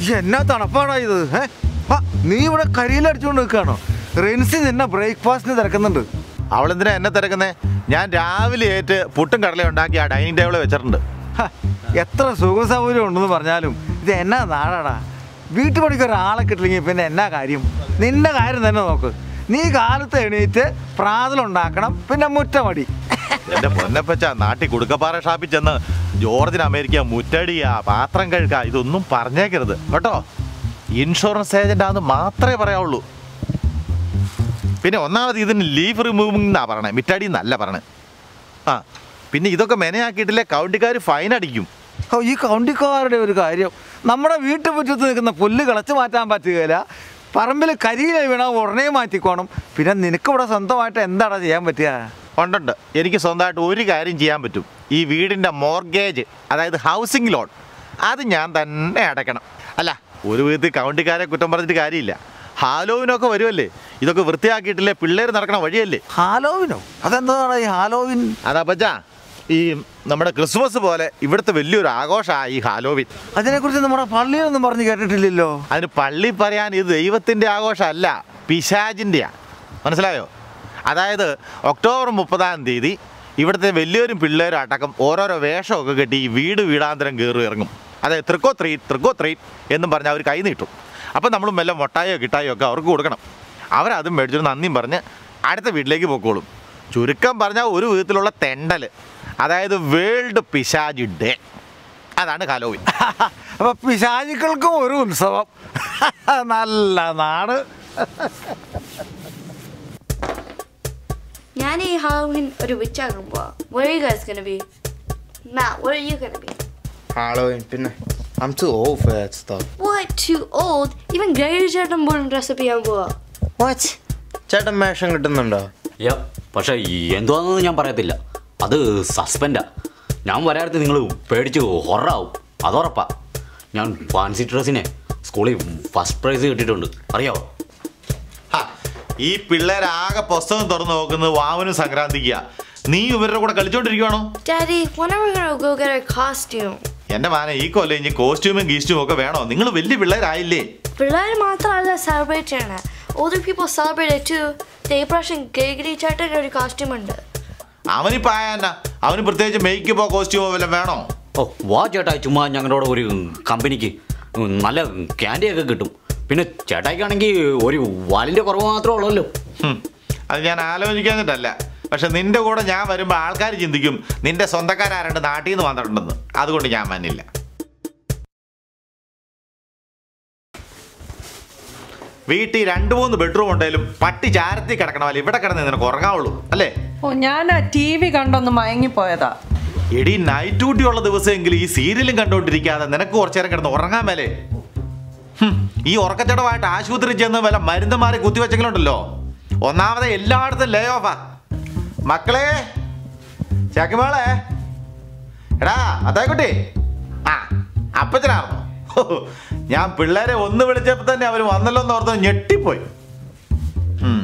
എന്നാ തണുപ്പാടാ ഇത് ഏ ആ, നീ ഇവിടെ കരിയിലടിച്ചുകൊണ്ട് നിൽക്കുകയാണോ റെൻസി നിന്നെ ബ്രേക്ക്ഫാസ്റ്റിന് തിരക്കുന്നുണ്ട് അവളെന്തിനാ എന്നെ തിരക്കുന്നേ ഞാൻ രാവിലെ ഏറ്റ് പുട്ടും കടലയും ഉണ്ടാക്കി ആ ഡൈനിങ് ടേബിളിൽ വെച്ചിട്ടുണ്ട് ഹ, എത്ര സുഖ സൗകര്യം ഉണ്ടെന്ന് പറഞ്ഞാലും ഇത് എന്നാ നാടാടാ വീട്ടുപണിക്ക് ഒരാളെ കിട്ടില്ലെങ്കിൽ പിന്നെ എന്നാ കാര്യം നിന്റെ കാര്യം തന്നെ നോക്ക് നീ കാലത്ത് എണീറ്റ് പ്രാതലുണ്ടാക്കണം പിന്നെ മുറ്റമടി എന്റെ പൊന്നപ്പച്ച നാട്ടിൽ കുടുക്കപ്പാറ ഷാപ്പിൽ ചെന്ന് ജോർജിന് അമേരിക്ക മുറ്റടിയാ പാത്രം കഴുക ഇതൊന്നും പറഞ്ഞേക്കരുത് കേട്ടോ ഇൻഷുറൻസ് ഏജന്റ് ആണെന്ന് മാത്രമേ പറയാവുള്ളൂ പിന്നെ ഒന്നാമത് ഇതിന് ലീഫ് റിമൂവിംഗ് എന്നാ പറയണേ മിറ്റടി എന്നല്ല പറയണേ ആ പിന്നെ ഇതൊക്കെ മെനയാക്കിയിട്ടില്ലേ കൗണ്ടിക്കാർ ഫൈൻ അടിക്കും ഓ ഈ കൗണ്ടിക്കാരുടെ ഒരു കാര്യം നമ്മുടെ വീട്ടുമുറ്റത്ത് നിൽക്കുന്ന പുല്ല് കളച്ച് മാറ്റാൻ പറ്റുകയില്ല പറമ്പിൽ കരിയില വീണ ഉടനെ മാറ്റിക്കോണം പിന്നെ നിനക്കിവിടെ സ്വന്തമായിട്ട് എന്താടാ ചെയ്യാൻ പറ്റുക ഉണ്ടുണ്ട് എനിക്ക് സ്വന്തമായിട്ട് ഒരു കാര്യം ചെയ്യാൻ പറ്റും ഈ വീടിൻ്റെ മോർഗേജ് അതായത് ഹൗസിംഗ് ലോൺ അത് ഞാൻ തന്നെ അടയ്ക്കണം അല്ല ഒരു വിധത്തിൽ കൗണ്ടിക്കാരെ കുറ്റം പറഞ്ഞിട്ട് കാര്യമില്ല ഹാലോവിനൊക്കെ വരുമല്ലേ ഇതൊക്കെ വൃത്തിയാക്കിയിട്ടില്ലേ പിള്ളേർ നടക്കണ വഴിയല്ലേ ഹാലോവിനോ അതെന്താണ് ഈ ഹാലോവിൻ അതാ പച്ചാ ഈ നമ്മുടെ ക്രിസ്മസ് പോലെ ഇവിടുത്തെ വലിയൊരു ആഘോഷമാണ് ഈ ഹാലോവിൻ അതിനെക്കുറിച്ച് നമ്മുടെ പള്ളിയിലൊന്നും പറഞ്ഞു കേട്ടിട്ടില്ലല്ലോ അതിന് പള്ളി പറയാൻ ഇത് ദൈവത്തിൻ്റെ ആഘോഷമല്ല പിശാജിൻ്റെയാണ് മനസ്സിലായോ അതായത് ഒക്ടോബർ മുപ്പതാം തീയതി ഇവിടുത്തെ വലിയൊരും പിള്ളേരും അടക്കം ഓരോരോ വേഷമൊക്കെ കെട്ടി ഈ വീട് വീടാന്തരം കയറി ഇറങ്ങും അതായത് തൃക്കോ ത്രീ തൃക്കോ ത്രീ എന്നും പറഞ്ഞ് അവർ കൈ നീട്ടും അപ്പം നമ്മൾ മെല്ലെ മൊട്ടായോ കിട്ടായോ ഒക്കെ അവർക്ക് കൊടുക്കണം അവരതും മേടിച്ചൊരു നന്ദിയും പറഞ്ഞ് അടുത്ത വീട്ടിലേക്ക് പോയിക്കോളും ചുരുക്കം പറഞ്ഞാൽ ഒരു വിധത്തിലുള്ള തെണ്ടൽ അതായത് വേൾഡ് പിശാജി ഡേ അതാണ് ഹലോവിൻ അപ്പൊ പിശാചുക്കൾക്കും ഒരു ഉത്സവം നല്ല നാട് ഞാൻ ഈ ഹാലോവിൻ ഒരു വിച്ചാകും പോവാ What are you guys gonna be? Matt, what are you gonna be? Halloween, പിന്നെ I'm too old for that stuff. What? Too old? Even Gary ചേട്ടൻ പോലും ഡ്രസ്സ് ചെയ്യാൻ പോവാ What? ചേട്ടൻ മേഷം കിട്ടുന്നുണ്ടോ യ്യ, പക്ഷേ എന്തുവാണെന്ന് ഞാൻ പറയത്തില്ല അത് സസ്പെൻഡാ ഞാൻ വരാടുത്ത് നിങ്ങൾ പേടിച്ച് ഹൊറാവും അതുറപ്പാ ഞാൻ ഫാൻസി ഡ്രസ്സിനെ സ്കൂളിൽ ഫസ്റ്റ് പ്രൈസ് കിട്ടിയിട്ടുണ്ട് അറിയാവോ ഹ, ഈ പിള്ളേരാകെ പുസ്തകം തുറന്നു നോക്കുന്നത് വാവനും സംക്രാന്തിക്കുക നീ ഇവരുടെ കൂടെ കളിച്ചോണ്ടിരിക്കുവാണോ Daddy, when are we gonna go get our costume? എന്റെ മാനെ ഈ കൊല്ലം ഇനി കോസ്റ്റ്യൂമും ഗീസ്റ്റ്യൂമും ഒക്കെ വേണോ നിങ്ങൾ വലിയ പിള്ളേരായില്ലേ പിള്ളേർ മാത്രമല്ല സെലിബ്രേറ്റ് ചെയ്യണേ older people celebrate it too ദേ ഈ പ്രാവശ്യം ഗേഗിരി ചേട്ടൻ്റെ ഒരു കോസ്റ്റ്യൂം ഉണ്ട് അവനിപ്പോ ആയാ അവന് പ്രത്യേകിച്ച് മേക്കപ്പോ കോസ്റ്റ്യൂമോ വല്ലതും വേണോ ഓ വാ ചേട്ടാ ചുമ്മാ ഞങ്ങളുടെ ഒരു കമ്പനിക്ക് നല്ല ക്യാൻഡിയൊക്കെ കിട്ടും പിന്നെ ചേട്ടായിക്കാണെങ്കിൽ ഒരു വാലിൻ്റെ കുറവ് മാത്രമേ ഉള്ളല്ലോ ഹും, അത് ഞാൻ ആലോചിക്കാഞ്ഞിട്ടല്ല പക്ഷെ നിന്റെ കൂടെ ഞാൻ വരുമ്പോൾ ആൾക്കാർ ചിന്തിക്കും നിന്റെ സ്വന്തക്കാരാരണ്ട് നാട്ടിൽ നിന്ന് വന്നിട്ടുണ്ടെന്ന് അതുകൊണ്ട് ഞാൻ മന്നില്ല വീട്ടിൽ രണ്ട് മൂന്ന് ബെഡ്റൂം ഉണ്ടെങ്കിലും പട്ടി ചാരത്തിൽ കിടക്കണമല്ലോ ഇവിടെ കിടന്ന് നിനക്ക് ഉറങ്ങാവുള്ളൂ അല്ലേ ഓ ഞാൻ ആ ടി വി കണ്ടൊന്ന് മയങ്ങിപ്പോയതാ എടി നൈറ്റ് ഡ്യൂട്ടി ഉള്ള ദിവസമെങ്കിലും ഈ സീരിയലും കണ്ടുകൊണ്ടിരിക്കാതെ നിനക്ക് കുറച്ചു നേരം കിടന്ന് ഉറങ്ങാൻ മേലേ ഹും, ഈ ഉറക്കച്ചടവായിട്ട് ആശുപത്രി ചെന്ന് വല്ല മരുന്ന് മാറി കുത്തിവെച്ചെങ്കിലുണ്ടല്ലോ ഒന്നാമതെ എല്ലായിടത്തും ലേ ഓഫാ മക്കളെ ചാക്കിമോളെ എടാ അതായിക്കുട്ടി ആ അപ്പച്ചനാർന്നോ ഹോ, ഞാൻ പിള്ളേരെ ഒന്ന് വിളിച്ചപ്പോൾ തന്നെ അവർ വന്നല്ലോ എന്ന് ഓർത്ത് ഞെട്ടിപ്പോയി ഉം.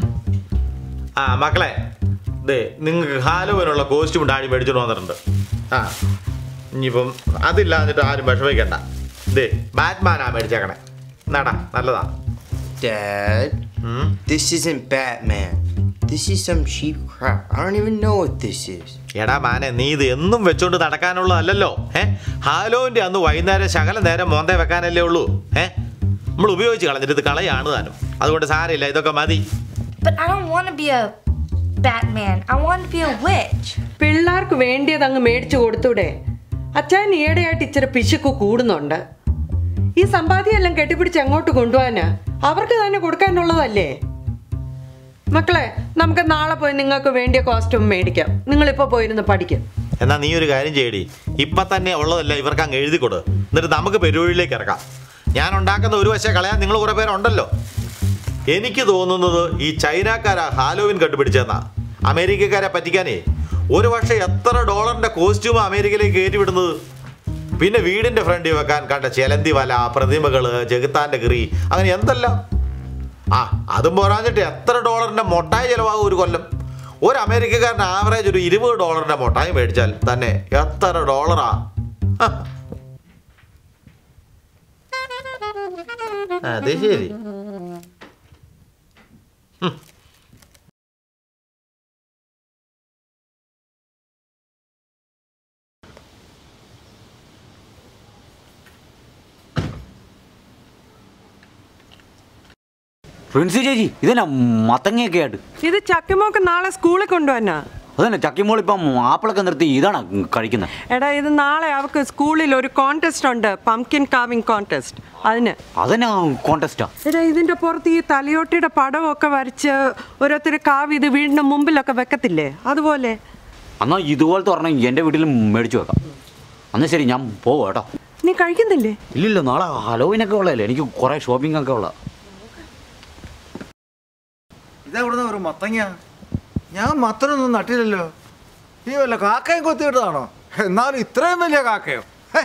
ആ മക്കളെ ദേ നിങ്ങൾക്ക് ഹാലോവിനുള്ള കോസ്റ്റ്യൂം ഡാഡി മേടിച്ചോണ്ട് വന്നിട്ടുണ്ട് ആ ഇനിയിപ്പം അതില്ലാഞ്ഞിട്ട് ആരും വിഷമിക്കണ്ട ദേ ബാറ്റ്മാനാ മേടിച്ചേക്കണേ എന്നാടാ നല്ലതാ Dad, ഉം. this isn't Batman. This is some cheap crap. I don't even know what this is. എടാ മാനെ നീ ഇത് എന്നും വെച്ചോണ്ട് നടക്കാനുള്ളതല്ലല്ലോ ഏ ഹാലോവിന്റെ അന്ന് വൈകുന്നേരം ശകല നേരം മോന്തേ വെക്കാനല്ലേ ഉള്ളൂ ഏ നമ്മൾ ഉപയോഗിച്ച് കളഞ്ഞിട്ട് ഇത് കളയാണ് താനും അതുകൊണ്ട് സാരമില്ല ഇതൊക്കെ മതി But I don't want to be a Batman. I want to be a witch. പിള്ളേർക്ക് വേണ്ടിയത് അങ്ങ് മേടിച്ചു കൊടുത്തൂടെ അച്ഛൻ ഈയിടെയായിട്ട് ഇച്ചിരി പിശുക്ക് കൂടുന്നുണ്ട് ഈ സമ്പാദ്യം കെട്ടിപ്പിടിച്ച് എങ്ങോട്ട് കൊണ്ടുപോകാന് അവർക്ക് തന്നെ കൊടുക്കാനുള്ളതല്ലേ മക്കളെ നമുക്ക് നാളെ പോയി നിങ്ങൾക്ക് വേണ്ടിയ കോസ്റ്റ്യൂം മേടിക്കാം നിങ്ങളിപ്പോൾ പോയിരുന്ന് പഠിക്കും എന്നാ നീ ഒരു കാര്യം ചെയ്യടി ഇപ്പൊ തന്നെ ഉള്ളതല്ല ഇവർക്ക് അങ്ങ് എഴുതി കൊടു എന്നിട്ട് നമുക്ക് പെരുവഴിയിലേക്ക് ഇറക്കാം ഞാൻ ഉണ്ടാക്കുന്ന ഒരു വശം കളയാൻ നിങ്ങൾ കുറെ പേരുണ്ടല്ലോ എനിക്ക് തോന്നുന്നത് ഈ ചൈനക്കാരാ ഹാലോവിൻ കണ്ടുപിടിച്ചെന്നാ അമേരിക്കക്കാരെ പറ്റിക്കാനേ ഒരു വർഷം എത്ര ഡോളറിന്റെ കോസ്റ്റ്യൂം അമേരിക്കയിലേക്ക് കയറ്റി വിടുന്നത് പിന്നെ വീടിന്റെ ഫ്രണ്ടിൽ വെക്കാൻ കണ്ട ചെലന്തി വല പ്രതിമകള് ജഗത്താന്റെ കിറി അങ്ങനെ എന്തെല്ലാം ആ അതും പോരാഞ്ഞിട്ട് എത്ര ഡോളറിന്റെ മൊട്ടായി ചിലവാകും ഒരു കൊല്ലം ഒരു അമേരിക്കക്കാരൻ ആവറേജ് ഒരു ഇരുപത് ഡോളറിന്റെ മൊട്ടായി മേടിച്ചാൽ തന്നെ എത്ര ഡോളറാ ഹ. അത് ശരി പ്രിൻസി ചേച്ചി ഇതെന്നാ മത്തങ്ങയൊക്കെ ആയിട്ട് ഇത് ചക്കമോക്ക് നാളെ സ്കൂളിൽ കൊണ്ടുവന്നാ അതന്നെ ചക്കിമോൾ ഇപ്പം ആപ്പിളൊക്കെ നിർത്തി ഇതാണ് കഴിക്കുന്നത് എടാ ഇത് നാളെ അവർക്ക് സ്കൂളിൽ ഒരു കോntest ഉണ്ട് പംകിൻ കാവിംഗ് കോntest അതിന് അതെന്നാ കോntest-ആ എടാ ഇതിന്റെ പുറത്ത് ഈ തലയോട്ടിയുടെ പടമൊക്കെ വരച്ച് ഓരോരുത്തർ കാവ് ഇത് വീടിന്റെ മുമ്പിലൊക്കെ വെക്കത്തില്ലേ അതുപോലെ എന്നാൽ ഇതുപോലത്തെ പറഞ്ഞാൽ എൻ്റെ വീട്ടിലും മേടിച്ചു വെക്കാം എന്നാൽ ശരി ഞാൻ പോവാം കേട്ടോ നീ കഴിക്കുന്നില്ലേ ഇല്ലില്ല നാളെ ഹലോവിനൊക്കെ ഉള്ളതല്ലേ എനിക്ക് കുറേ ഷോപ്പിംഗ് ഒക്കെ ഉള്ള ഇതെവിടുന്ന ഒരു മത്തങ്ങ ഞാൻ മത്തനൊന്നും നട്ടില്ലല്ലോ ഈ വല്ല കാക്കയും കൊത്തിയിട്ടതാണോ എന്നാലും ഇത്രയും വലിയ കാക്കയോ ഹേ.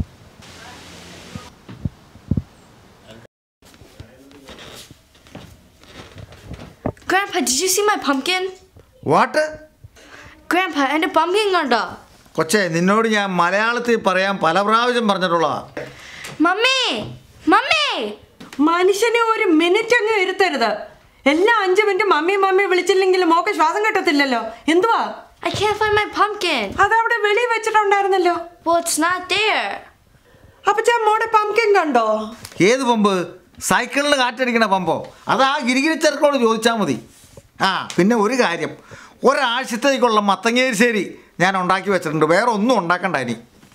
Grandpa, did you see my pumpkin? What Grandpa, എൻ്റെ pumpkin കണ്ടോ കൊച്ചേ നിന്നോട് ഞാൻ മലയാളത്തിൽ പറയാൻ പല പ്രാവശ്യം പറഞ്ഞിട്ടുള്ളതാ മമ്മി മമ്മി മനുഷ്യനെ ഒരു മിനിറ്റ് അങ്ങ് ഇരുത്തരുത് എല്ലാ അഞ്ചു മിനിറ്റ് മമ്മി മമ്മി വിളിച്ചില്ലെങ്കിൽ മോക്ക് ശ്വാസം കിട്ടത്തില്ലല്ലോ എന്തുവാ I can't find my pumpkin. അതവിടെ വെളി വെച്ചിട്ടുണ്ടായിരുന്നല്ലോ Well, it's not there. അപ്പച്ചാ മോടെ പംകിൻ കണ്ടോ ഏത് പമ്പ് സൈക്കിളിൽ കാറ്റടിക്കണ പമ്പോ അത് ആ ഗിരിഗിരിച്ചർക്കോട് ചോദിച്ചാൽ മതി ആ പിന്നെ ഒരു കാര്യം ഒരാഴ്ചത്തേക്കുള്ള മത്തങ്ങേരിശ്ശേരി ഞാൻ ഉണ്ടാക്കി വെച്ചിട്ടുണ്ട് വേറെ ഒന്നും ഉണ്ടാക്കണ്ട ഇനി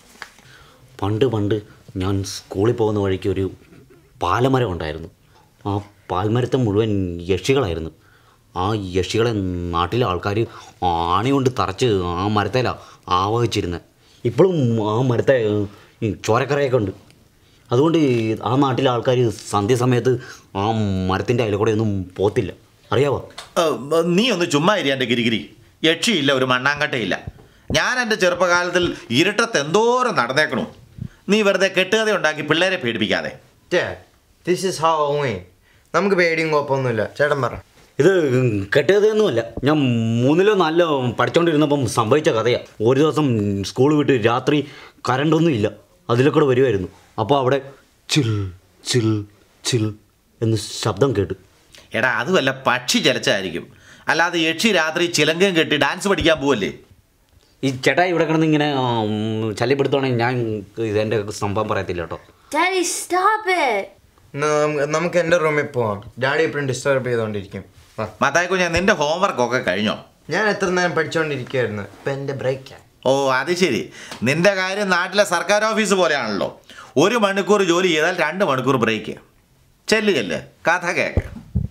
പണ്ട് പണ്ട് ഞാൻ സ്കൂളിൽ പോകുന്ന വഴിക്ക് ഒരു പാലമരം ഉണ്ടായിരുന്നു ആ പാൽമരത്തെ മുഴുവൻ യക്ഷികളായിരുന്നു ആ യക്ഷികളെ നാട്ടിലെ ആൾക്കാർ ആണി കൊണ്ട് തറച്ച് ആ മരത്തേലാണ് ആവഹിച്ചിരുന്നത് ഇപ്പോഴും ആ മരത്തെ ഈ ചോരക്കറയൊക്കെ ഉണ്ട് അതുകൊണ്ട് ആ നാട്ടിലെ ആൾക്കാർ സന്ധ്യസമയത്ത് ആ മരത്തിൻ്റെ അതിൽ കൂടെ ഒന്നും പോത്തില്ല അറിയാവോ ഏ, നീ ഒന്ന് ചുമ്മാ ഇരി എൻ്റെ ഗിരിഗിരി യക്ഷിയില്ല ഒരു മണ്ണാങ്കട്ടയില്ല ഞാൻ എൻ്റെ ചെറുപ്പകാലത്തിൽ ഇരുട്ടത്ത് എന്തോരം നടന്നേക്കണു നീ വെറുതെ കെട്ടുകഥ ഉണ്ടാക്കി പിള്ളേരെ പേടിപ്പിക്കാതെ Dad, this is Halloween. നമുക്ക് പേടിയും കുഴപ്പമൊന്നുമില്ല ചേട്ടൻ പറ ഇത് കെട്ടിയതൊന്നുമല്ല ഞാൻ മൂന്നിലോ നാലിലോ പഠിച്ചുകൊണ്ടിരുന്നപ്പം സംഭവിച്ച കഥയാണ് ഒരു ദിവസം സ്കൂൾ വിട്ട് രാത്രി കറണ്ടൊന്നും ഇല്ല അതിലെ കൂടെ വരുമായിരുന്നു അപ്പോൾ അവിടെ ചിൽ ചിൽ ചിൽ എന്ന് ശബ്ദം കേട്ടു എടാ അത് വല്ല പക്ഷി ചലച്ചായിരിക്കും അല്ലാതെ യക്ഷി രാത്രി ചിലങ്കയും കെട്ടി ഡാൻസ് പഠിക്കാൻ പോവല്ലേ ഈ ചേട്ടാ ഇവിടെ കിടന്ന് ഇങ്ങനെ ഉം, ശല്യപ്പെടുത്തുവാണെങ്കിൽ ഞാൻ ഇതെൻ്റെ സംഭവം പറയത്തില്ല കേട്ടോ Daddy, stop it. ന- നമുക്ക് നമുക്ക് എൻ്റെ റൂമിൽ പോവാം ഡാഡി എപ്പോഴും ഡിസ്റ്റർബ് ചെയ്തുകൊണ്ടിരിക്കും വാ. മത്തായിക്കു ഞാൻ നിന്റെ ഹോംവർക്ക് ഒക്കെ കഴിഞ്ഞോ ഞാൻ എത്ര നേരം പഠിച്ചുകൊണ്ടിരിക്കുകയായിരുന്നു ഇപ്പം എൻ്റെ ബ്രേക്കാണ് ഓ അത് ശരി നിന്റെ കാര്യം നാട്ടിലെ സർക്കാർ ഓഫീസ് പോലെയാണല്ലോ ഒരു മണിക്കൂർ ജോലി ചെയ്താൽ രണ്ട് മണിക്കൂർ ബ്രേക്ക് ചെല്ല് ചെല്ല് കഥ കേക്ക്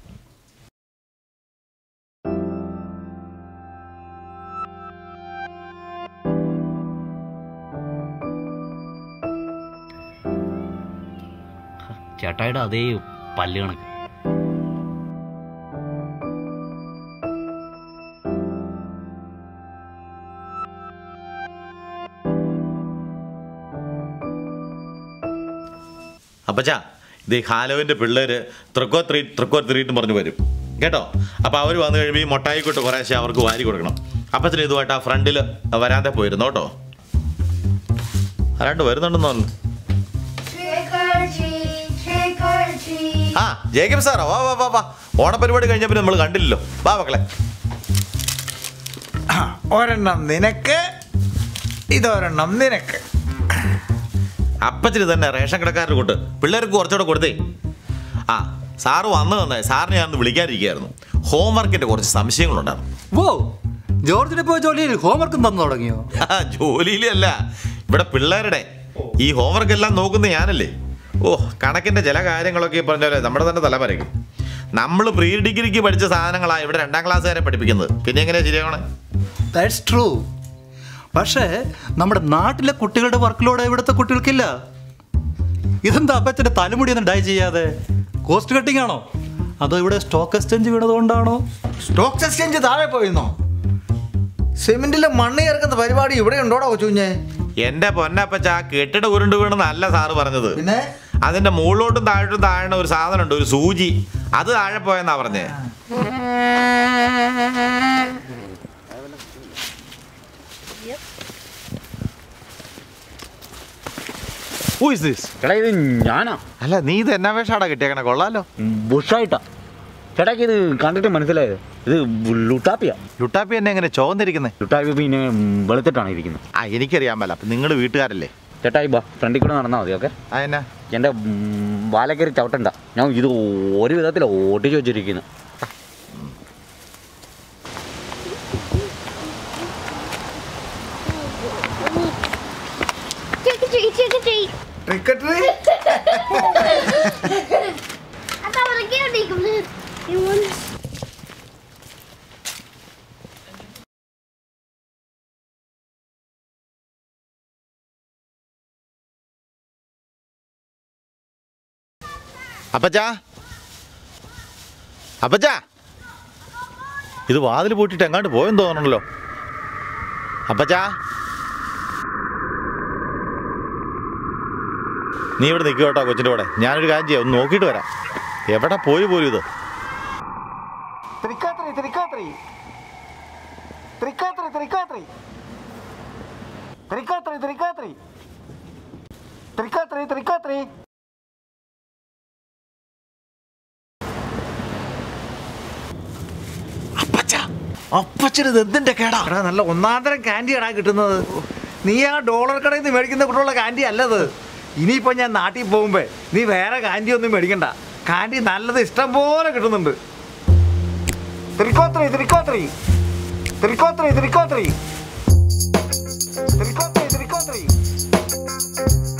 ചേട്ടായുടെ അതേ പല്ല് കണക്ക് അപ്പച്ചാ ഇത് ഈ ഹാലോവിൻ്റെ പിള്ളേര് തൃക്കോ ത്രീ തൃക്കോ ത്രീ എന്ന് പറഞ്ഞു വരും കേട്ടോ അപ്പോൾ അവർ വന്നു കഴിയുമ്പോൾ ഈ മുട്ടായിക്കോട്ട് കുറേശ്ശെ അവർക്ക് വാരി കൊടുക്കണം അപ്പച്ചന് ഇതുമായിട്ട് ആ ഫ്രണ്ടിൽ വരാതെ പോയിരുന്നു കേട്ടോ ആരാണ്ട് വരുന്നുണ്ടെന്ന് തോന്നുന്നു Trick or treat, trick or treat. ആ ജേക്കബ് സാറോ വാ വാ വാ വാ ഓണപരിപാടി കഴിഞ്ഞപ്പോൾ നമ്മൾ കണ്ടില്ലല്ലോ വാ മക്കളെ ഒരെണ്ണം നിനക്ക് ഇതൊരെണ്ണം നിനക്ക് അപ്പച്ചന് തന്നെ റേഷൻ കടക്കാരുടെ കൂട്ട് പിള്ളേർക്ക് കുറച്ചുകൂടെ കൊടുത്തേ ആ സാറ് വന്നു തന്നെ സാറിനെ ഞാൻ ഒന്ന് വിളിക്കാതിരിക്കുകയായിരുന്നു ഹോംവർക്കിൻ്റെ കുറച്ച് സംശയങ്ങളുണ്ടായിരുന്നു ഓ ജോർജിനെ പോയ ജോലിയിൽ ഹോംവർക്ക് തന്നു തുടങ്ങിയോ ആ, ജോലിയിലല്ല ഇവിടെ പിള്ളേരുടെ ഈ ഹോംവർക്ക് എല്ലാം നോക്കുന്ന ഞാനല്ലേ ഓ കണക്കിന്റെ ചില കാര്യങ്ങളൊക്കെ ഈ പറഞ്ഞ പോലെ നമ്മുടെ തന്നെ തല പറയും നമ്മൾ പ്രീ ഡിഗ്രിക്ക് പഠിച്ച സാധനങ്ങളാണ് ഇവിടെ രണ്ടാം ക്ലാസ് വരെ പഠിപ്പിക്കുന്നത് പിന്നെ എങ്ങനെയാ ശരിയാവണേ ദാറ്റ്സ് ട്രൂ പക്ഷേ നമ്മുടെ നാട്ടിലെ കുട്ടികളുടെ വർക്ക് ലോഡ് ഇവിടുത്തെ കുട്ടികൾക്കില്ല ഇതെന്താ അപ്പച്ചൻ്റെ തലമുടി ഒന്നും ഡൈ ചെയ്യാതെ കോസ്റ്റ് കട്ടിംഗ് ആണോ അതോ ഇവിടെ സ്റ്റോക്ക് എക്സ്ചേഞ്ച് വീണതുകൊണ്ടാണോ സ്റ്റോക്ക് എക്സ്ചേഞ്ച് താഴെ പോയിരുന്നോ സിമെന്റിലെ മണ്ണ് ചേർക്കുന്ന പരിപാടി ഇവിടെ ഉണ്ടോടാ കൊച്ചുഞ്ഞെ എന്റെ പൊന്നപ്പച്ച ആ കെട്ടിട ഉരുണ്ട് വീണെന്നല്ല സാറ് പറഞ്ഞത് പിന്നെ അതിന്റെ മുകളിലോട്ടും താഴോട്ടും താഴണ ഒരു സാധനം ഉണ്ട് ഒരു സൂചി അത് താഴെ പോയെന്നാ പറഞ്ഞേ ഹൂ ഇസ് ദിസ് ചേട്ടാ ഇത് ഞാനാ അല്ല നീ ഇത് എന്നാ വേഷാടാ കിട്ടിയേക്കണേ കൊള്ളാലോ ബുഷായിട്ടാ ചേട്ടാക്ക് ഇത് കണ്ടിട്ട് മനസ്സിലായത് ഇത് ലുട്ടാപ്പിയാ ലുട്ടാപ്പി എന്നെ എങ്ങനെ ചോന്നിരിക്കുന്നേ ലുട്ടാപ്പി പിന്നെ വെളുത്തിട്ടാണ് ഇരിക്കുന്നത് ആ എനിക്കറിയാൻ മേല അപ്പം നിങ്ങൾ വീട്ടുകാരല്ലേ ചേട്ടായി ബാ ഫ്രണ്ടിൽ കൂടെ നടന്നാൽ മതി ഓക്കെ ആ എന്നാ എൻ്റെ വാലക്കറി ചവിട്ടണ്ട ഞാൻ ഇത് ഒരു വിധത്തിൽ ഓടിച്ചു വെച്ചിരിക്കുന്നു Trick or treat, trick or treat. Cricket I thought it was a candy. Come here. You want? അപ്പച്ചാ അപ്പച്ചാ ഇത് വാതിൽ പൂട്ടിട്ട് എങ്ങാണ്ട് പോയെന്ന് തോന്നണല്ലോ അപ്പച്ചാ നീ ഇവിടെ നിൽക്കുക കേട്ടോ കൊച്ചിൻ്റെ കൂടെ ഞാനൊരു കാര്യം ചെയ്യാം ഒന്ന് നോക്കിയിട്ട് വരാം എവിടെ പോയി പോലും ഇത് ത്രിക്കാത്രി ത്രിക്കാത്രി ത്രിക്കാത്രി ത്രിക്കാത്രി ത്രിക്കാത്രി ത്രിക്കാത്രി ത്രിക്കാത്രി ത്രിക്കാത്രി അപ്പച്ചന് ഇത് എന്തിന്റെ കേടാ എടാ നല്ല ഒന്നാന്തരം ക്യാൻഡിയാടാ കിട്ടുന്നത് നീ ആ ഡോളർ കടയിൽ നിന്ന് മേടിക്കുന്ന കുട്ടികളുടെ ക്യാൻഡി അല്ലത് ഇനിയിപ്പോൾ ഞാൻ നാട്ടിൽ പോകുമ്പോൾ നീ വേറെ ക്യാൻഡി ഒന്നും മേടിക്കണ്ട ക്യാൻഡി നല്ലത് ഇഷ്ടം പോലെ കിട്ടുന്നുണ്ട് ത്രിക്കോത്രി ത്രിക്കോത്രി ത്രിക്കോത്രി ത്രിക്കോത്രി ത്രിക്കോത്രി ത്രിക്കോത്രി